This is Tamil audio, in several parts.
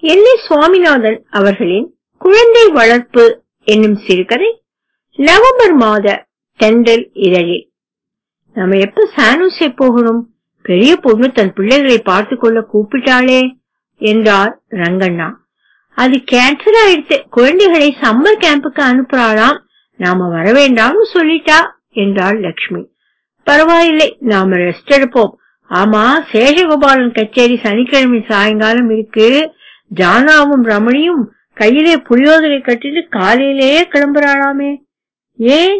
எல் ஏ சுவாமிநாதன் அவர்களின் குழந்தை வளர்ப்பு என்னும் சிறுகதை நவம்பர் மாத தென்றல் இதழில் நம்ம எப்ப சானூசே போகணும் பெரிய பொண்ணு தன் பிள்ளைகளை பார்த்து கொள்ள கூப்பிட்டாளே என்றார் ரங்கண்ணா அது கேன்சல் ஆயிடுத்து குழந்தைகளை சம்மர் கேம்புக்கு அனுப்புறாளாம் நாம வர வேண்டாம்னு சொல்லிட்டா என்றாள் லக்ஷ்மி பரவாயில்லை நாம ரெஸ்ட் எடுப்போம் ஆமா சேஷகோபாலன் கச்சேரி சனிக்கிழமை சாயங்காலம் இருக்கு ஜானாவும் ரமணியும் கையிலே புளியோதரை கட்டிட்டு காலையிலேயே கிளம்புறாளாமே ஏன்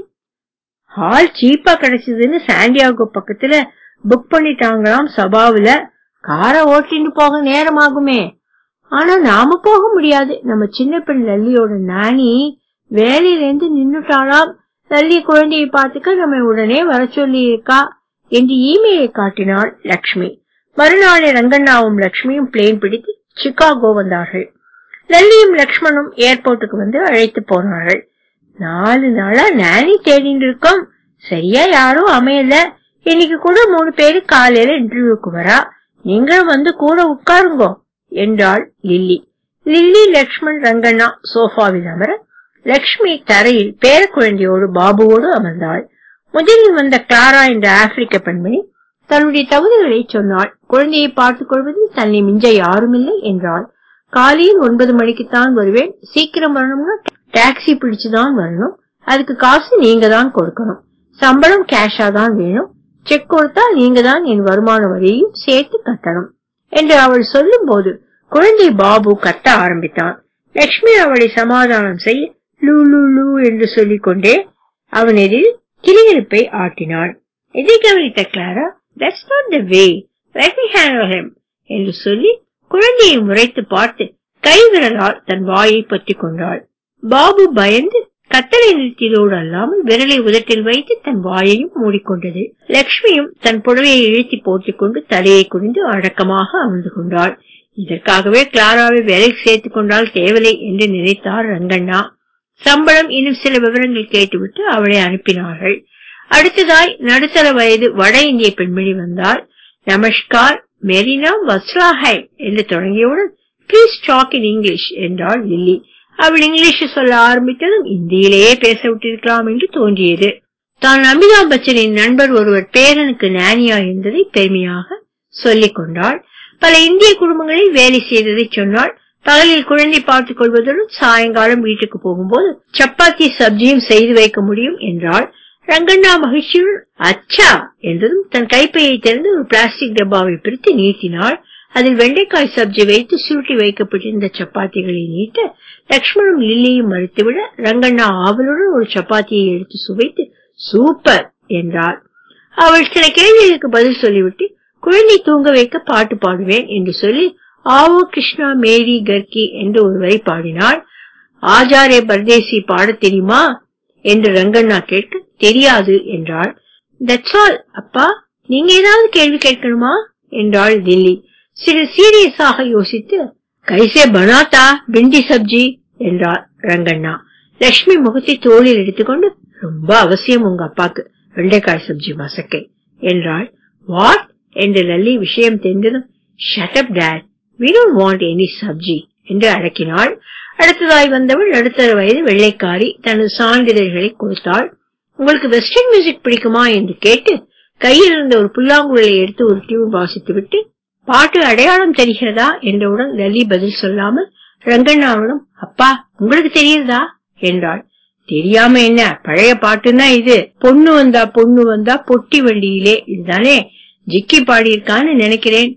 ஹால் சீப்பா கிடைச்சதுன்னு சாண்டியாகோ பக்கத்துல புக் பண்ணிட்டாங்களாம் சபாவுல காரை ஓட்டிட்டு போக நேரமாகுமே ஆனா நாம போக முடியாது நம்ம சின்ன பெண் லல்லியோட நானி வேலையில இருந்து நின்னுட்டாளாம் லல்லி குழந்தையை பார்த்துக்க நம்ம உடனே வர சொல்லி இருக்கா என்று இமெயிலை காட்டினாள் லக்ஷ்மி மறுநாளே ரங்கண்ணாவும் லக்ஷ்மியும் பிளேன் பிடித்து சிகாகோ வந்தார்கள் லல்லியும் லக்ஷ்மணும் ஏர்போர்ட்டுக்கு வந்து அழைத்து போனார்கள் நாலு நாளா நானி தேடிட்டு இருக்கோம் சரியா யாரும் அமையல இன்னைக்கு கூட மூணு பேரு காலையில இன்டர்வியூக்கு வரா நீங்களும் வந்து கூட உட்காருங்கோ என்றாள் லில்லி லில்லி லக்ஷ்மண் ரங்கண்ணா சோஃபாவில் அமர லக்ஷ்மி தரையில் பேரக்குழந்தையோடு பாபுவோடு அமர்ந்தாள் முதலில் வந்த கிளாரா என்ற ஆப்பிரிக்க பெண்மணி தன்னுடைய தகுதிகளை சொன்னாள் குழந்தையை பார்த்துக் கொள்வதில் தன்னை மிஞ்ச யாரும் இல்லை என்றாள் காலையில் ஒன்பது மணிக்குத்தான் வருவேன் சீக்கிரம் வரணும்னா டாக்ஸி பிடிச்சுதான் வரணும் அதுக்கு காசு நீங்க தான் கொடுக்கணும் சம்பளம் கேஷா தான் வேணும் செக் கொடுத்தா நீங்க தான் என் வருமான வரியையும் சேர்த்து கட்டணும் என்று அவள் சொல்லும் போது குழந்தை பாபு கத்த ஆரம்பித்தான் லட்சுமி அவளை சமாதானம் செய்ய லூ லூ லூ என்று சொல்லிக் கொண்டே அவன் எதில் கிளிகிழப்பை ஆட்டினாள் இதை கவனித்த Clara that's not the way let me handle him என்று சொல்லி குழந்தையை முறைத்து பார்த்து கைவிரலால் தன் வாயை பற்றிக் கொண்டாள் பாபு பயந்து கத்தலை நிறுத்தியதோடு அல்லாமல் விரலை உதட்டில் வைத்து தன் வாயையும் மூடிக்கொண்டது லக்ஷ்மியும் தன் புடவையை இழுத்தி போட்டுக் கொண்டு தலையை குனிந்து அடக்கமாக அமர்ந்து கொண்டாள் இதற்காகவே கிளாராவை வேலைக்கு சேர்த்துக் கொண்டால் தேவலை என்று நினைத்தார் ரங்கண்ணா சம்பளம் இன்னும் சில விவரங்கள் கேட்டுவிட்டு அவளை அனுப்பினார்கள் அடுத்ததாய் நடுத்தர வயது வட இந்திய பெண்மணி வந்தால் நமஸ்கார் மெரினா வஸ்லாஹை என்று தொடங்கியவுடன் ப்ளீஸ் டாக் இன் இங்கிலீஷ் என்றாள் லில்லி அவள் இங்கிலீஷ் சொல்ல ஆரம்பித்ததும் இந்தியிலேயே பேச விட்டிருக்கலாம் என்று தோன்றியது தான் அமிதாப் பச்சனின் நண்பர் ஒருவர் பேரனுக்கு நானியா இருந்ததை பெருமையாக சொல்லிக் கொண்டாள் பல இந்திய குடும்பங்களில் வேலை செய்ததை சொன்னாள் பகலில் குழந்தை பார்த்துக் கொள்வதுடன் சாயங்காலம் வீட்டுக்கு போகும்போது சப்பாத்தி சப்ஜியும் செய்து வைக்க முடியும் என்றாள் ரங்கண்ணா மகிழ்ச்சியுடன் அச்சா என்றதும் தன் கைப்பையை திறந்து ஒரு பிளாஸ்டிக் டப்பாவை பிரித்து நீட்டினாள் அதில் வெண்டைக்காய் சப்ஜி வைத்து சுருட்டி வைக்கப்பட்டிருந்த சப்பாத்திகளை நீட்ட லக்ஷ்மணும் லில்லியும் மறுத்துவிட ரங்கண்ணா ஆவலுடன் ஒரு சப்பாத்தியை எடுத்து சுவைத்து சூப்பர் என்றார் அவள் சில கேள்விகளுக்கு பதில் சொல்லிவிட்டு குழந்தை தூங்க வைக்க பாட்டு பாடுவேன் என்று சொல்லி ஆவோ கிருஷ்ணா மேரி கர்கி என்று ஒரு வரி பாடினாள் ஆஜாரே பர்தேசி பாடத் தெரியுமா என்று ரங்கண்ணா கேட்க தெரியாது என்றாள் தட்ஸ் ஆல் அப்பா நீங்க ஏதாவது கேள்வி கேட்கணுமா என்றாள் தில்லி சிறு சீரியஸாக யோசித்து கைசே பனாத்தா பிண்டி சப்ஜி என்றார் ரங்கண்ணா லட்சுமி முகத்தை தோளில் எடுத்துக்கொண்டு ரொம்ப அவசியம் உங்க அப்பாக்கு வெண்டைக்காய் சப்ஜி மசக்கை என்றாள் வாட் என்று லல்லி விஷயம் தெரிந்ததும் shut up that we don't want any sabzi என்று அடக்கினாள் அடுத்ததாய் வந்தவள் நடுத்தர வயது வெள்ளைக்காரி தனது சான்றிதழ்களை கொடுத்தாள் உங்களுக்கு வெஸ்டர்ன் மியூசிக் பிடிக்குமா என்று கேட்டு கையில் இருந்த ஒரு புல்லாங்குழலை எடுத்து ஒரு டியூன் வாசித்து விட்டு பாட்டு அடையாளம் தெரிகிறதா என்றவுடன் லல்லி பதில் சொல்லாமல் ரங்கண்ணாவிடம் அப்பா உங்களுக்கு தெரியுதா என்றாள் தெரியாம என்ன பழைய பாட்டுன்னா இது பொண்ணு வந்தா பொண்ணு வந்தா பொட்டி வண்டியிலே இதுதானே ஜிக்கி பாடியிருக்கான்னு நினைக்கிறேன்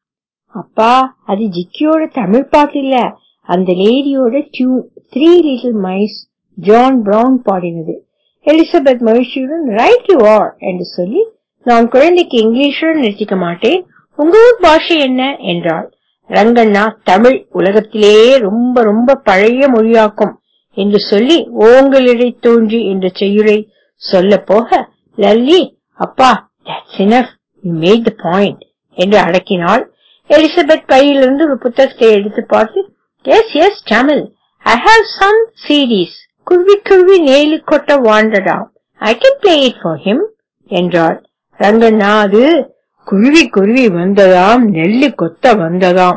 அப்பா அது ஜிக்கியோட தமிழ் பாட்டு இல்ல அந்த லேடியோட tune three little mice John Brown பாடினது எலிசபெத் மகிழ்ச்சியுடன் ரைட் யூ ஆர் என்று சொல்லி நான் குழந்தைக்கு இங்கிலீஷுடன் நிறுத்திக்க மாட்டேன் உங்க ஊர் பாஷை என்ன என்றாள் ரங்கண்ணா தமிழ் உலகத்திலேயே ரொம்ப ரொம்ப பழைய மொழியாக்கும் என்று சொல்லி ஓங்களிடை தோன்றி என்ற செய்யுளை சொல்ல போக லல்லி அப்பா that's enough you made the point என்று அடக்கினாள் எலிசபெத் கையிலிருந்து ஒரு புத்தகத்தை எடுத்து பார்த்து yes yes Tamil I have some series குருவி குருவி நேலு கொட்ட வாண்டடா I can play it for him என்றாள் ரங்கண்ணா அது குருவி குருவி வந்ததாம் நெல்லு கொத்த வந்ததாம்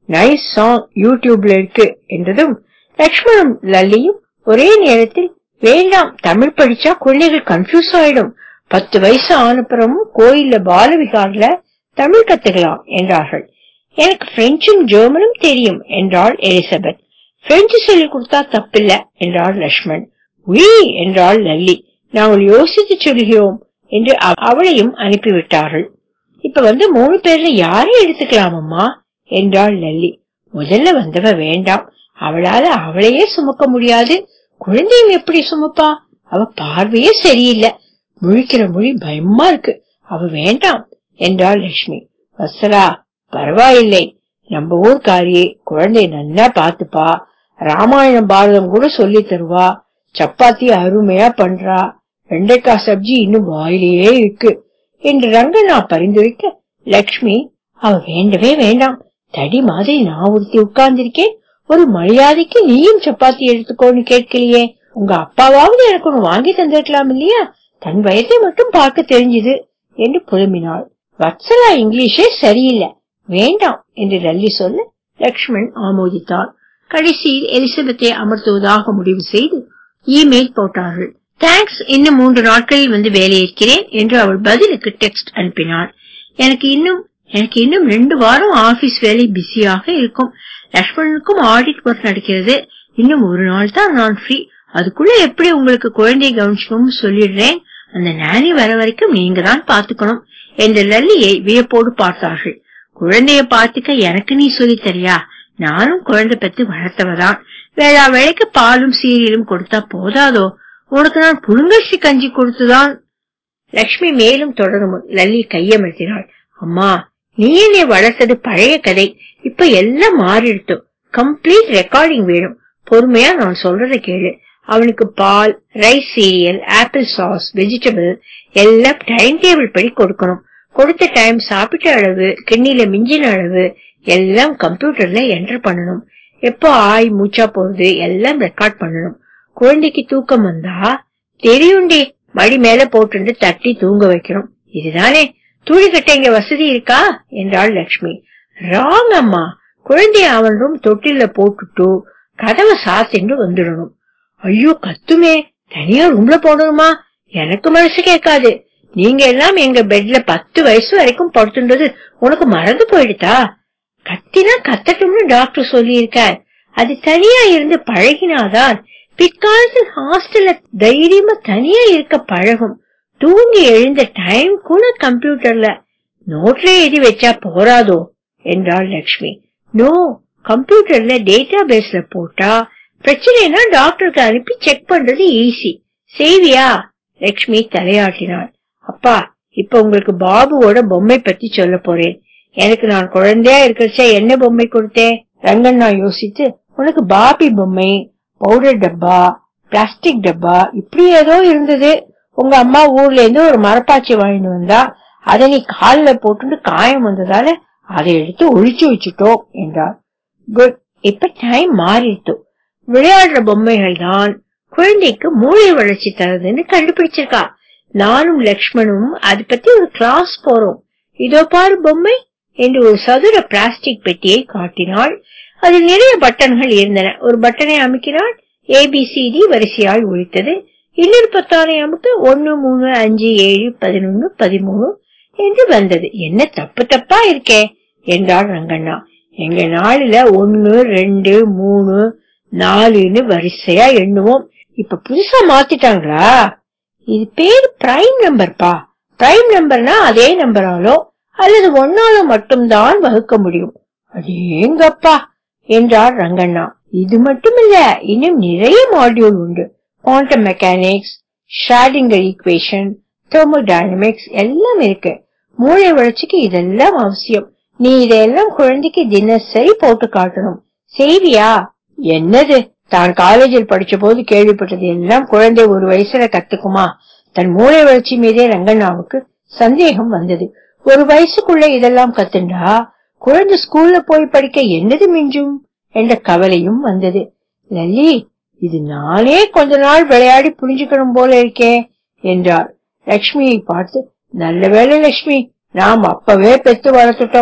நைஸ் சாங் யூடியூப்ல இருக்கு என்றதும் லக்ஷ்மணும் லல்லியும் ஒரே நேரத்தில் வேண்டாம் தமிழ் படிச்சா குழந்தைகள் கன்ஃபியூஸ் ஆயிடும் பத்து வயசு ஆனப்புறமும் கோயில்ல பாலவிகார்ல தமிழ் கத்துக்கலாம் என்றார்கள் எனக்கு பிரெஞ்சும் ஜெர்மனும் தெரியும் என்றாள் எலிசபெத் பிரெஞ்சு சொல்லிக் கொடுத்தா தப்பில்ல என்றாள் லக்ஷ்மண் உய் என்றாள் லல்லி நாங்கள் யோசித்து சொல்கிறோம் என்று அவ- அவளையும் அனுப்பிவிட்டார்கள் இப்ப வந்து மூணு பேர்ல யாரை எடுத்துக்கலாம் அம்மா என்றாள் லல்லி முதல்ல வந்தவ வேண்டாம் அவளால அவளையே சுமக்க முடியாது குழந்தையும் எப்படி சுமப்பா அவ பார்வையே சரியில்லை முழிக்கிற மொழி பயமா இருக்கு அவ வேண்டாம் என்றாள் லட்சுமி வசரா பரவாயில்லை நம்ம ஊர்க்காரியே குழந்தை நல்லா பாத்துப்பா ராமாயணம் பாரதம் கூட சொல்லி தருவா சப்பாத்தி அருமையா பண்றா வெண்டைக்காய் சப்ஜி இன்னும் வாயிலேயே இருக்கு என்று ரங்கனா பரிந்துரைக்க லக்ஷ்மி அவ வேண்டவே வேண்டாம் தடி மாதிரி நான் ஒருத்தி உட்கார்ந்திருக்கேன் ஒரு மரியாதைக்கு நீயும் சப்பாத்தி எடுத்துக்கோன்னு கேட்கலையே உங்க அப்பாவாவது எனக்கு ஒண்ணு வாங்கி தந்திருக்கலாம் இல்லையா தன் வயதை மட்டும் பார்க்க தெரிஞ்சது என்று புலம்பினாள் வத்சலா இங்கிலீஷே சரியில்லை வேண்டாம் என்று லல்லி சொல்ல லக்ஷ்மண் ஆமோதித்தார் கடைசியில் எலிசபெத்தை அமர்த்துவதாக முடிவு செய்து இமெயில் போட்டார்கள் தேங்க்ஸ் இன்னும் மூன்று நாட்களில் வந்து வேலையேற்கிறேன் என்று அவள் பதிலுக்கு டெக்ஸ்ட் அனுப்பினாள் எனக்கு இன்னும் எனக்கு இன்னும் ரெண்டு வாரம் ஆபீஸ் வேலை பிஸியாக இருக்கும் லக்ஷ்மணனுக்கும் ஆடிட் ஒர்க் நடக்கிறது இன்னும் ஒரு நாள் தான் நான் ஃப்ரீ அதுக்குள்ள எப்படி உங்களுக்கு குழந்தையை கவனிச்சுக்கணும்னு சொல்லிடுறேன் அந்த நானி வர வரைக்கும் நீங்க தான் பாத்துக்கணும் என்ற லல்லியை வியப்போடு பார்த்தார்கள் குழந்தைய பாத்துக்க எனக்கு நீ சொல்லித் தரியா நானும் குழந்தை பெத்து வளர்த்தவதான் வேளா வேலைக்கு பாலும் சீரியலும் கொடுத்தா போதாதோ உனக்கு நான் புழுங்கரிசி கஞ்சி கொடுத்துதான் லக்ஷ்மி மேலும் தொடரும் முன் லல்லி கையமர்த்தினாள் அம்மா நீ என்னை வளர்த்தது பழைய கதை இப்ப எல்லாம் மாறிடுத்து கம்ப்ளீட் ரெக்கார்டிங் வேணும் பொறுமையா நான் சொல்றதை கேளு அவனுக்கு பால் rice cereal apple sauce vegetable எல்லாம் டைம் டேபிள் படி கொடுக்கணும் கொடுத்த டைம் சாப்பிட்ட அளவு கிண்ணில மிஞ்சின அளவு எல்லாம் கம்ப்யூட்டர்ல என்டர் பண்ணணும் எப்போ ஆய் மூச்சா போகுது எல்லாம் ரெக்கார்ட் பண்ணணும் குழந்தைக்கு தூக்கம் வந்தா தெரியுண்டே மடி மேல போட்டு தட்டி தூங்க வைக்கணும் இதுதானே துணி கட்ட இங்க வசதி இருக்கா என்றாள் லக்ஷ்மி ராங் அம்மா குழந்தைய அவன் ரூம் தொட்டில போட்டுட்டு கதவை சாத்திண்டு வந்துடணும் ஐயோ கத்துமே தனியா ரூம்ல போடணுமா எனக்கு மனசு கேட்காது நீங்க எல்லாம் எங்க பெட்ல பத்து வயசு வரைக்கும் படுத்துன்றது உனக்கு மறந்து போயிடுதா கத்தினா கத்தட்டும்னு டாக்டர் சொல்லியிருக்கார் அது தனியா இருந்து பழகினாதான் பிற்காலத்தில் ஹாஸ்டல்ல தைரியமா தனியா இருக்க பழகும் தூங்கி எழுந்த டைம் கூட கம்ப்யூட்டர்ல நோட்ல எழுதி வச்சா போராதோ என்றாள் லக்ஷ்மி நோ கம்ப்யூட்டர்ல டேட்டா பேஸ்ல போட்டா பிரச்சனைனா டாக்டருக்கு அனுப்பி செக் பண்றது ஈஸி செய்வியா லக்ஷ்மி தலையாட்டினாள் அப்பா இப்ப உங்களுக்கு பாபுவோட பொம்மை பத்தி சொல்ல போறேன் எனக்கு நான் குழந்தையா இருக்கிறச்ச என்ன பொம்மை கொடுத்தேன் ரங்கண்ணா யோசித்து உனக்கு பாபி பொம்மை பவுடர் டப்பா பிளாஸ்டிக் டப்பா இப்படி ஏதோ இருந்தது உங்க அம்மா ஊர்ல இருந்து ஒரு மரப்பாச்சி வாங்கிட்டு வந்தா அதை நீ கால்ல போட்டுட்டு காயம் வந்ததால அதை எடுத்து ஒழிச்சு வச்சுட்டோம் என்றார் குட் இப்ப டைம் மாறிடுத்து விளையாடுற பொம்மைகள் தான் குழந்தைக்கு மூளை வளர்ச்சி தருதுன்னு கண்டுபிடிச்சிருக்கா நானும் லக்ஷ்மணும் அது பத்தி ஒரு கிளாஸ் போறோம் இதோ பாரு பொம்மை என்று ஒரு சதுர பிளாஸ்டிக் பெட்டியை காட்டினாள் அதில் நிறைய பட்டன்கள் இருந்தன ஒரு பட்டனை அமுக்கினாள் ஏபிசிடி வரிசையால் ஒழித்தது இன்னொரு பத்தானை அமுக்க ஒன்னு மூணு அஞ்சு ஏழு பதினொன்னு பதிமூணு என்று வந்தது என்ன தப்பு தப்பா இருக்கே என்றாள் ரங்கண்ணா எங்க நாளுல ஒன்னு ரெண்டு மூணு நாலுன்னு வரிசையா எண்ணுவோம் இப்ப புதுசா மாத்திட்டாங்களா இது பேரு பிரைம் நம்பர்ப்பா பிரைம் நம்பர்னா அதே நம்பராலோ அல்லது ஒன்னால மட்டும்தான் வகுக்க முடியும் அடேங்கப்பா என்றார் ரங்கண்ணா இது மட்டுமில்ல இன்னும் நிறைய மாடியூல் உண்டு quantum mechanics Schrodinger equation thermodynamics எல்லாம் இருக்கு மூளை வளர்ச்சிக்கு இதெல்லாம் அவசியம் நீ இதெல்லாம் குழந்தைக்கு தினசரி போட்டு காட்டணும் செய்வியா என்னது தான் காலேஜில் படிச்ச போது கேள்விப்பட்டது எல்லாம் குழந்தை ஒரு வயசுல கத்துக்குமா தன் மூளை வளர்ச்சி மீதே ரங்கண்ணாவுக்கு சந்தேகம் வந்தது ஒரு வயசுக்குள்ள இதெல்லாம் கத்துண்டா குழந்தை ஸ்கூல்ல போய் படிக்க என்னது மிஞ்சும் என்ற கவலையும் வந்தது லல்லி இது நானே கொஞ்ச நாள் விளையாடி புரிஞ்சுக்கணும் போல இருக்கே என்றார் லட்சுமியை பார்த்து நல்ல வேளை லட்சுமி நாம் அப்பவே பெத்து வளர்த்துட்டோம்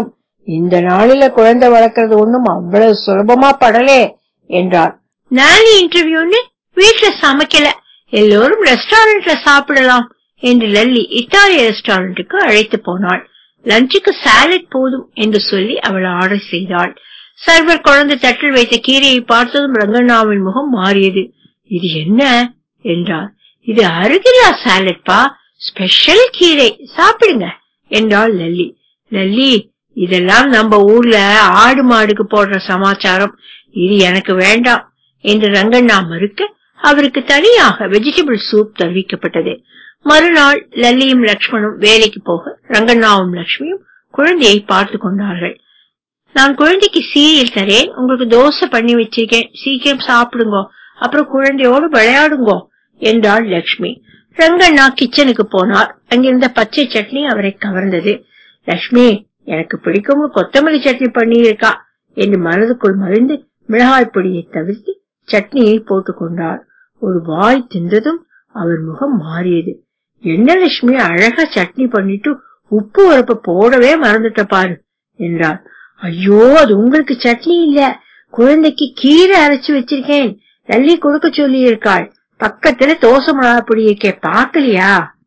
இந்த நாளில குழந்தை வளர்க்கறது ஒண்ணும் அவ்வளவு சுலபமா படலே என்றார் நாளை இன்டர்வியூன்னு வீட்ல சமைக்கல எல்லோரும் ரெஸ்டாரண்ட்ல சாப்பிடலாம் என்று லல்லி இத்தாலிய ரெஸ்டாரண்ட்டுக்கு அழைத்து போனாள் லஞ்சுக்கு சாலட் போதும் என்று சொல்லி அவள் ஆர்டர் செய்தாள் சர்வர் குழந்தை தட்டில் வைத்த கீரையை பார்த்ததும் ரங்கண்ணாவின் முகம் மாறியது இது என்ன என்றார் இது அருகிலா சாலட்பா ஸ்பெஷல் கீரை சாப்பிடுங்க என்றாள் லல்லி லல்லி இதெல்லாம் நம்ம ஊர்ல ஆடு மாடுக்கு போடுற சமாச்சாரம் இது எனக்கு வேண்டாம் என்று ரங்கண்ணா மறுக்க அவருக்கு தனியாக வெஜிடபிள் சூப் தெரிவிக்கப்பட்டது மறுநாள் லல்லியும் லக்ஷ்மணும் வேலைக்கு போக ரங்கண்ணாவும் லக்ஷ்மியும் குழந்தையை பார்த்து கொண்டார்கள் நான் குழந்தைக்கு சீரியல் தரேன் உங்களுக்கு தோசை பண்ணி வச்சிருக்கேன் சீக்கிரம் சாப்பிடுங்க அப்புறம் குழந்தையோடு விளையாடுங்கோ என்றாள் லக்ஷ்மி ரங்கண்ணா கிச்சனுக்கு போனார் அங்கிருந்த பச்சை சட்னி அவரை கவர்ந்தது லக்ஷ்மி எனக்கு பிடிக்கும் கொத்தமல்லி சட்னி பண்ணி இருக்கா என்று மனதுக்குள் மறைந்து மிளகாய் பொடியை தவிர்த்து சட்னியை போட்டுக் கொண்டார் ஒரு வாய் தின்றதும் அவர் முகம் மாறியது என்ன லட்சுமி அழகா சட்னி பண்ணிட்டு உப்பு உரப்ப போடவே மறந்துட்ட பாரு என்றார் ஐயோ அது உங்களுக்கு சட்னி இல்ல குழந்தைக்கு கீரை அரைச்சு வச்சிருக்கேன் தள்ளி கொடுக்க சொல்லி இருக்காள் பக்கத்துல தோசை மிளகா பொடி இருக்கே பாக்கலையா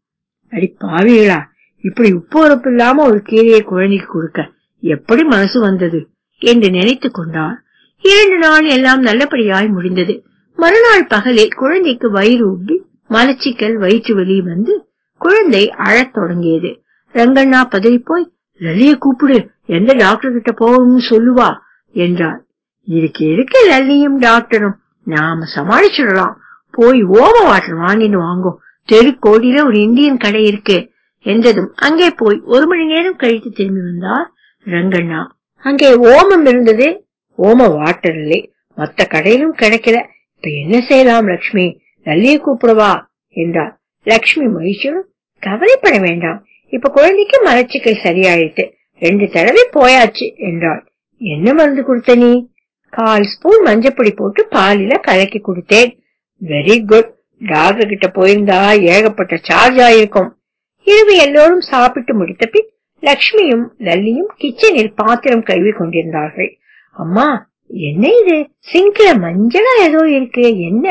அடி பாவிகளா இப்படி உப்பு உரப்பு இல்லாம ஒரு கீரையை குழந்தைக்கு கொடுக்க எப்படி மனசு வந்தது என்று நினைத்து கொண்டார் இரண்டு நாள் எல்லாம் நல்லபடியாய் முடிந்தது மறுநாள் பகலே குழந்தைக்கு வயிறு உப்பி மலச்சிக்கல் வயிற்று வலி வந்து குழந்தை அழத் தொடங்கியது ரங்கண்ணா பதறி போய் லலிய கூப்பிடு எந்த டாக்டர் கிட்ட போகணும்னு சொல்லுவா என்றார் இதுக்கு எதுக்கு லல்லியும் டாக்டரும் நாம சமாளிச்சிடலாம் போய் ஓம வாட்டர் வாங்கிட்டு வாங்கோ தெருக்கோடியில ஒரு இந்தியன் கடை இருக்கு என்றதும் அங்கே போய் ஒரு மணி நேரம் கழித்து திரும்பி வந்தார் ரங்கண்ணா அங்கே ஓமம் இருந்தது ஓம வாட்டர் இல்லை மத்த கடையிலும் கிடைக்கல இப்ப என்ன செய்யலாம் லக்ஷ்மி லல்லிய கூப்பிடுவா என்றார் லக்ஷ்மி மகிழ்ச்சியும் கவலைப்பட வேண்டாம் இப்ப குழந்தைக்கு மலச்சிக்கல் சரியாயிடுச்சு ரெண்டு தடவை போயாச்சு என்றாள் என்ன மருந்து கொடுத்த நீ கால் ஸ்பூன் மஞ்சப்பொடி போட்டு பாலில கலக்கி கொடுத்தேன் வெரி குட் டாக்டர் கிட்ட போயிருந்தா ஏகப்பட்ட சார்ஜ் ஆயிருக்கும் இரவு எல்லோரும் சாப்பிட்டு முடித்த பின் லக்ஷ்மியும் லல்லியும் கிச்சனில் பாத்திரம் கழுவி கொண்டிருந்தார்கள் அம்மா என்ன இது சிங்க்ல மஞ்சளா ஏதோ இருக்கு என்ன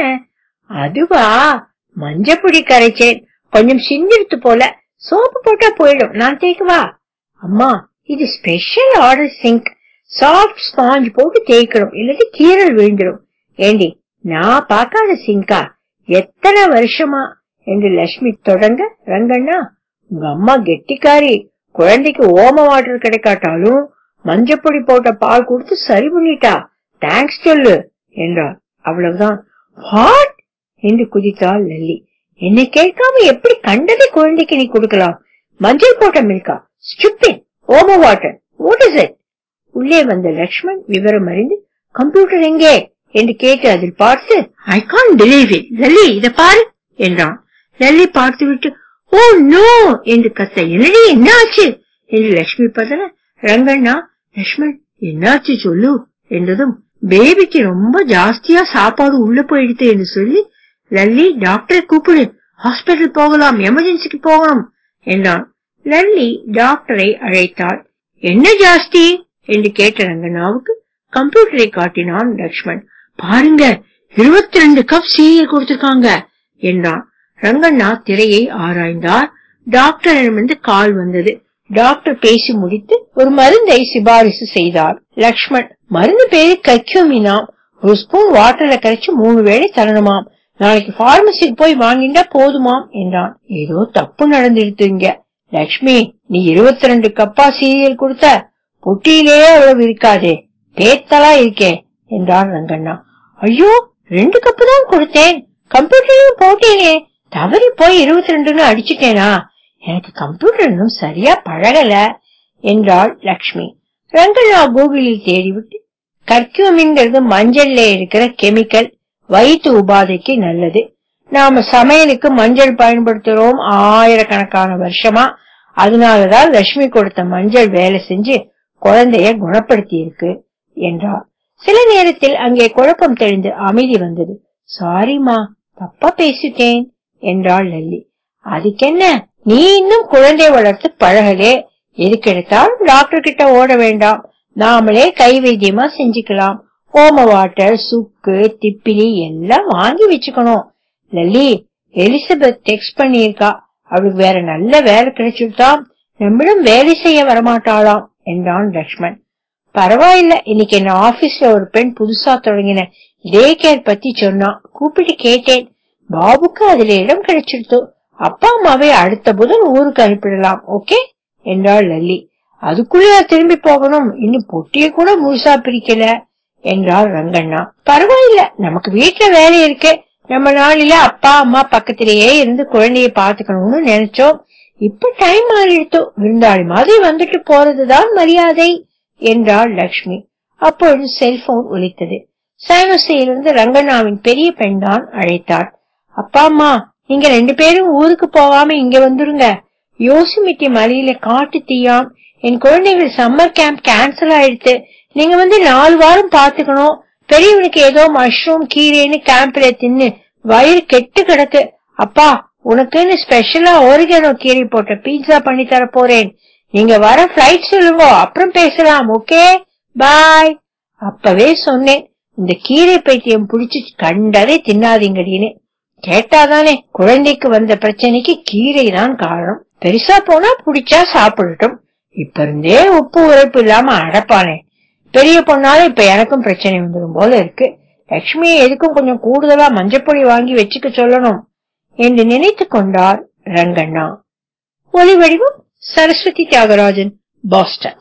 அதுவா மஞ்சப்பொடி கரைச்சேன் கொஞ்சம் சிந்திருத்து போல சோப்பு போட்டா போயிடும் நான் தேய்க்கவா அம்மா இது special order sink soft sponge போட்டு தேய்க்கணும் இல்லாட்டி கீரல் விழுந்துடும் ஏண்டி நான் பார்க்காத சிங்கா எத்தனை வருஷமா என்று லட்சுமி தொடங்க ரங்கண்ணா உங்க அம்மா கெட்டிக்காரி குழந்தைக்கு ஓம வாட்டர் கிடைக்காட்டாலும் மஞ்சப்பொடி போட்ட பால் கொடுத்து சரி பண்ணிட்டா தேங்க்ஸ் சொல்லு என்றார் அவ்வளவுதான் வாட் என்று குதித்தாள் லல்லி என்னை கேட்காம எப்படி கண்டதை குழந்தைக்கு நீ கொடுக்கலாம் மஞ்சள் போட்ட மில்கா ஸ்டூபிட் ஓம வாட்டர் வாட் இஸ் இட் உள்ளே வந்த லக்ஷ்மண் விவரம் அறிந்து கம்ப்யூட்டர் எங்கே என்று கேட்டு அதில் பார்த்து I can't believe it Lalli இத பாரு என்றான் லல்லி பார்த்துவிட்டு ஓ நோ என்று கத்த என்னடி என்ன ஆச்சு என்று லட்சுமி பதற ரங்கண்ணா லட்சுமண் என்னாச்சு சொல்லு என்றதும் பேபிக்கு ரொம்ப ஜாஸ்தியா சாப்பாடு உள்ள போயிடுத்து என்று சொல்லி லல்லி டாக்டரை கூப்பிடு ஹாஸ்பிட்டல் போகலாம் எமர்ஜென்சிக்கு போகணும் என்றான் லல்லி டாக்டரை அழைத்தாள் என்ன ஜாஸ்தி என்று கேட்ட ரங்கண்ணாவுக்கு கம்ப்யூட்டரை காட்டினான் லக்ஷ்மண் பாருங்க இருபத்தி ரெண்டு கப் சீரியல் கொடுத்திருக்காங்க என்றான் ரங்கண்ணா திரையை ஆராய்ந்தார் டாக்டரிடமிருந்து கால் வந்தது டாக்டர் பேசி முடித்து ஒரு மருந்தை சிபாரிசு செய்தார் லக்ஷ்மண் மருந்து பேரு கக்யூமினாம் ஒரு ஸ்பூன் வாட்டர்ல கரைச்சு மூணு வேளை தரணுமாம் நாளைக்கு பார்மசிக்கு போய் வாங்கிட்டா போதுமாம் என்றான் ஏதோ தப்பு நடந்துடுத்து இங்க லக்ஷ்மி நீ இருபத்தி ரெண்டு கப்பா சீரியல் கொடுத்த பொட்டியிலேயே அவ்வளவு இருக்காதே பேத்தலா இருக்கே என்றார் ரங்கண்ணா ஐயோ ரெண்டு கப்பு தான் கொடுத்தேன் கம்ப்யூட்டர்லயும் போட்டேனே தவறி போய் இருபத்தி ரெண்டுன்னு அடிச்சுட்டேனா எனக்கு கம்ப்யூட்டர் இன்னும் சரியா பழகல என்றாள் லக்ஷ்மி ரங்கண்ணா கூகுளில் தேடிவிட்டு கர்க்யூமின்ங்கிறது மஞ்சள்ல இருக்கிற கெமிக்கல் வயிற்று உபாதைக்கு நல்லது நாம சமையலுக்கு மஞ்சள் பயன்படுத்துறோம் ஆயிரக்கணக்கான வருஷமா அதனாலதான் லட்சுமி கொடுத்த மஞ்சள் வேலை செஞ்சு குழந்தைய குணப்படுத்தி இருக்கு என்றார் சில நேரத்தில் அங்கே குழப்பம் தெளிந்து அமைதி வந்தது சாரிமா தப்பா பேசிட்டேன் என்றாள் லல்லி அதுக்கென்ன நீ இன்னும் குழந்தை வளர்த்து பழகலே எதுக்கு எடுத்தாலும் டாக்டர் கிட்ட ஓட வேண்டாம் நாமளே கை வைத்தியமா செஞ்சுக்கலாம் ஓம வாட்டர் சுக்கு திப்பிலி எல்லாம் வாங்கி வச்சுக்கணும் லல்லி எலிசபெத் டெக்ஸ்ட் பண்ணியிருக்கா அவளுக்கு வேற நல்ல வேலை கிடைச்சுட்டாம் நம்மிடம் வேலை செய்ய வரமாட்டாளாம் என்றான் லக்ஷ்மண் பரவாயில்ல இன்னைக்கு என்ன ஆபீஸ்ல ஒரு பெண் புதுசா தொடங்கின டே கேர் பத்தி சொன்னா கூப்பிட்டு கேட்டேன் பாபுக்கு அதுல இடம் கிடைச்சிருத்தோ அப்பா அம்மாவை அடுத்த புதன் ஊருக்கு அனுப்பிடலாம் ஓகே என்றாள் லல்லி அதுக்குள்ளயா திரும்பி போகணும் இன்னும் பொட்டிய கூட முழுசா பிரிக்கல என்றார் ரங்கண்ணா பரவாயில்ல நமக்கு வீட்டுல வேலை இருக்கு நம்ம நாளில அப்பா அம்மா பக்கத்திலேயே இருந்து குழந்தைய பாத்துக்கணும்னு நினைச்சோம் இப்ப டைம் மாறிடுத்தோ விருந்தாளி மாதிரி வந்துட்டு போறதுதான் மரியாதை என்றாள் லக்ஷ்மி அப்பொழுது செல்போன் ஒலித்தது சானோசையிலிருந்து ரங்கண்ணாவின் பெரிய பெண்தான் அழைத்தார் அப்பா அம்மா நீங்க ரெண்டு பேரும் ஊருக்கு போகாம இங்க வந்துருங்க யோசிமிட்டி மலையில காட்டு தீயாம் என் குழந்தைகள் சம்மர் கேம்ப் கேன்சல் ஆயிடுச்சு நீங்க வந்து நாலு வாரம் பாத்துக்கணும் பெரியவனுக்கு ஏதோ மஷ்ரூம் கீரைன்னு கேம்ப்ல தின்னு வயிறு கெட்டு கிடக்கு அப்பா உனக்குன்னு ஸ்பெஷலா ஓரிகனோ கீரை போட்ட பீட்சா பண்ணி தர போறேன் நீங்க வர பிளைட் சொல்லுங்க அப்புறம் பேசலாம் ஓகே பாய் அப்பவே சொன்னேன் இந்த கீரை பைத்தியம் புடிச்சு கண்டதை தின்னாதீங்கடின்னு கேட்டாதானே குழந்தைக்கு வந்த பிரச்சனைக்கு கீரை தான் காரணம் பெருசா போனா புடிச்சா சாப்பிடட்டும் இப்ப இருந்தே உப்பு உரைப்பு இல்லாம அடப்பானே பெரிய பொண்ணால இப்ப எனக்கும் பிரச்சனை வந்துடும் போல இருக்கு லட்சுமியை எதுக்கும் கொஞ்சம் கூடுதலா மஞ்சப்பொடி வாங்கி வச்சுக்க சொல்லணும் என்று நினைத்துக் கொண்டார் ரங்கண்ணா ஒலி வடிவம் சரஸ்வதி தியாகராஜன் பாஸ்டன்